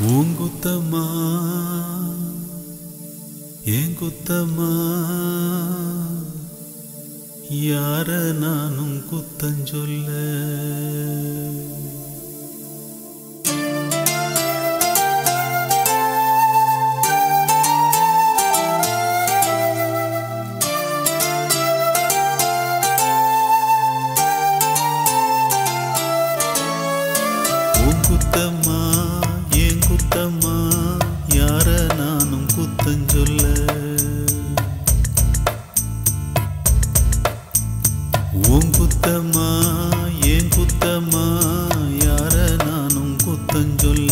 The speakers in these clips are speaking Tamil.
பூங்குத்தம்மா ஏன் குத்தம்மா யார நானும் குத்தஞ்சொல்ல உன் குத்தம்மா ஏன் குத்தம்மா யார நானும் குத்தஞ்சொல்ல உன் குத்தம்மா ஏன் குத்தம்மா யார நானும் குத்தஞ்சொல்ல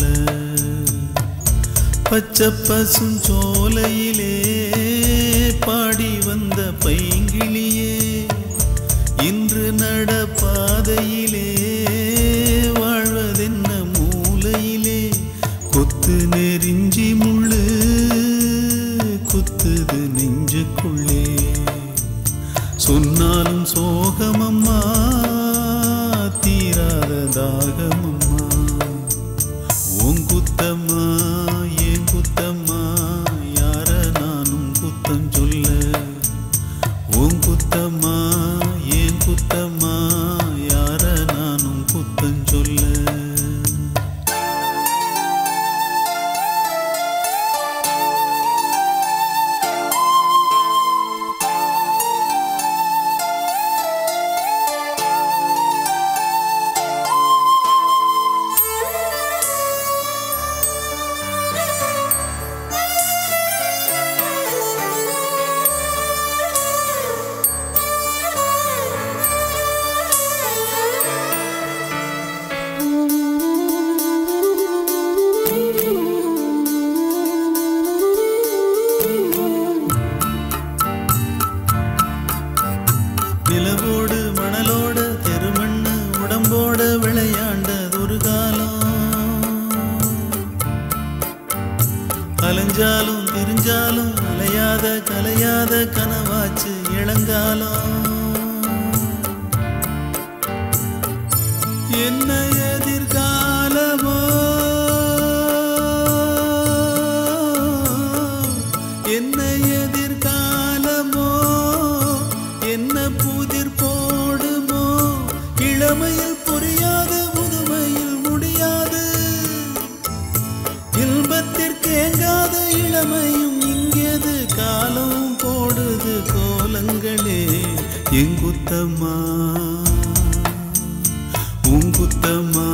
பச்சை பசும் சோலையிலே பாடி வந்த பைங்கிளியே இன்று நடப்பாதையிலே வாழ்வதென்ன மூலையிலே கொத்து நெறிஞ்சி முள்ளு குத்துது நெஞ்சுக்குள்ளே சொன்னாலும் சோகமம்மா தீராத தாகமம்மா உன் குத்தம்மா ஏன் குத்தம்மா யார நானும் குத்தம் சொல்ல உன் குத்தம்மா ஏன் குத்தம்மா யார நானும் குத்தம் சொல்ல நிலவோடு மணலோட தெருமண்ணு உடம்போட விளையாண்டதொரு காலம் அலைஞ்சாலும் திரிஞ்சாலும் அலையாத கலையாத கனவாச்சு இளங்காலம் என்ன எதிர்காலமோ என்ன எதிர்காலமோ என்ன புதிர் போடுமோ இளமையில் புரியாது முதுமையில் முடியாது இன்பத்திற்கேங்காத இளமையும் இங்கேது காலம் போடுது கோலங்களே எங்குத்தம்மா உங்குத்தம்மா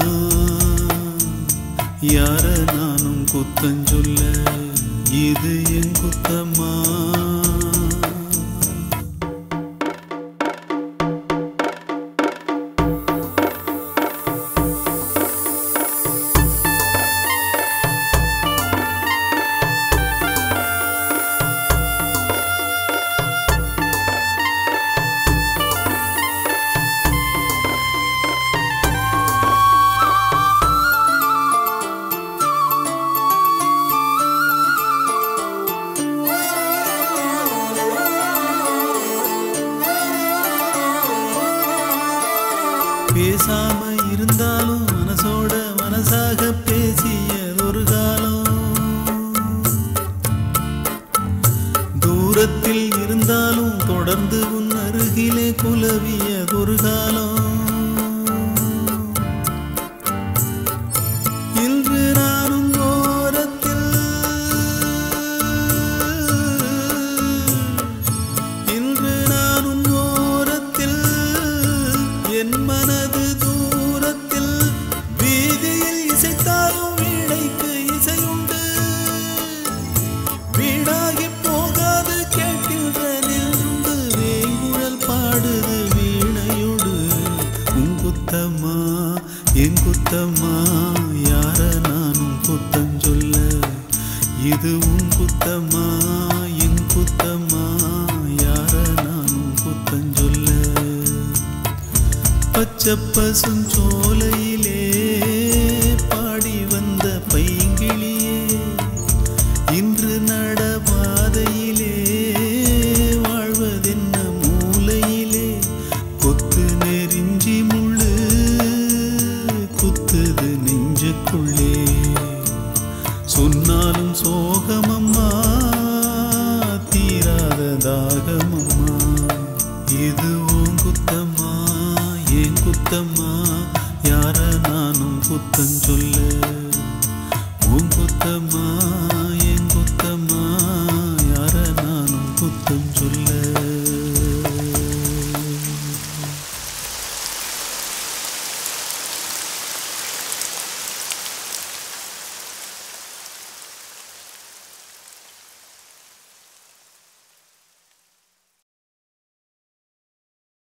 யார நானும் குத்தஞ்சொல்ல இது என் குத்தம்மா பேசாம இருந்தாலும் மனசோட மனசாக பேசியதொரு காலம் தூரத்தில் இருந்தாலும் தொடர்ந்து உன் அருகிலே குலவியதொரு காலம் இன்று நானும் ஓரத்தில் இன்று நானும் ஓரத்தில் என் மனது தூரத்தில் வீதியில் இசைத்தாலும் வீணைக்கு இசையுண்டு வீடாகி போகாது கேட்கின்ற நின்று வேங்குழல் பாடுது வீணையோடு உன் குத்தம்மா என் குத்தம்மா யார நானும் குத்தம் சொல்ல இது உன் குத்தம்மா என் குத்தம்மா யார நானும் குத்தம் சொல்ல பச்சை பசுஞ்சோலையிலே பாடி வந்த பைங்கிளியே இன்று நடபாதையிலே வாழ்வதென்ன மூலையிலே கொத்து நெறிஞ்சி முள்ளு குத்துது நெஞ்சுக்குள்ளே நாளும் சோகமம்மா தீராத தாகமம்மா இது உன் குத்தம்மா ஏன் குத்தம்மா யார நானும் குத்தம் சொல்ல உன் குத்தம்மா